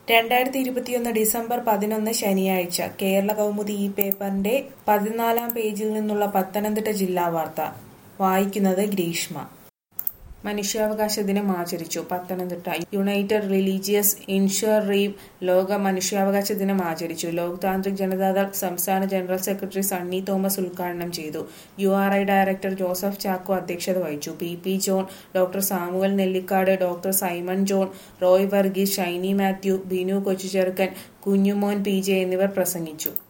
രണ്ടായിരത്തി ഇരുപത്തിയൊന്ന് ഡിസംബർ പതിനൊന്ന് ശനിയാഴ്ച കേരള കൗമുദി ഈ പേപ്പറിന്റെ പതിനാലാം പേജിൽ നിന്നുള്ള പത്തനംതിട്ട ജില്ലാ വാർത്ത വായിക്കുന്നത് ഗ്രീഷ്മ മനുഷ്യാവകാശ ദിനം ആചരിച്ചു പത്തനംതിട്ട യുണൈറ്റഡ് റിലീജിയസ് ഇൻഷുറീവ് ലോക മനുഷ്യാവകാശ ദിനം ആചരിച്ചു ലോക് താന്ത്രിക് ജനതാദൾ സംസ്ഥാന ജനറൽ സെക്രട്ടറി സണ്ണി തോമസ് ഉദ്ഘാടനം ചെയ്തു U R I director Joseph Chacko അധ്യക്ഷത വഹിച്ചു P P John doctor Samuel Nellikkad doctor Simon John Roy Varghese Shiny Mathew Binu Kochucherukkan Kunjumon P J എന്നിവർ പ്രസംഗിച്ചു